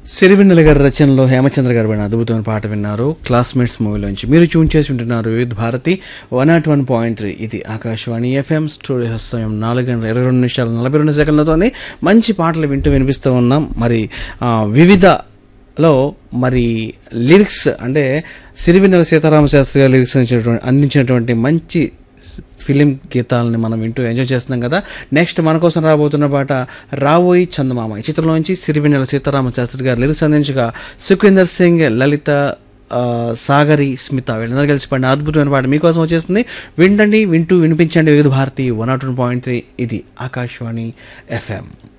సిరివెన్నెల గారి రచనలో హేమచంద్ర గారు పడిన అద్భుతమైన పాట విన్నారు క్లాస్మేట్స్ మూవీలోంచి మీరు ట్యూన్ చేసి ఉంటున్నారు Vividh Bharati one nought one point three ఇది ఆకాశవాణి ఎఫ్ఎం స్టూడియో సమయం నాలుగు గంటల ఇరవై రెండు నిమిషాలు నలభై రెండు సెకండ్లతోనే మంచి పాటలు వింటూ వినిపిస్తూ ఉన్నాం మరి ఆ, వివిధ లో మరి లిరిక్స్ అంటే సిరివెన్నెల సీతారామ శాస్త్రి గారు లిరిక్స్ అందించినటువంటి అందించినటువంటి మంచి స్- ఫిలిం గీతాలని మనం వింటూ ఎంజాయ్ చేస్తున్నాం కదా నెక్స్ట్ మన కోసం రాబోతున్న పాట రావోయి చందమామ ఈ చిత్రంలోంచి సిరివెన్నెల సీతారామ శాస్త్రి గారు లిరిక్స్ అందించగా సుఖేందర్ సింగ్ లలిత ఆ, సాగరి స్మిత వీళ్ళందరూ కలిసి పడిన అద్భుతమైన పాట మీకోసం వచ్చేస్తుంది వింటండి వింటూ వినిపించండి Vividh Bharati one nought one point three ఇది ఆకాశవాణి ఎఫ్ఎం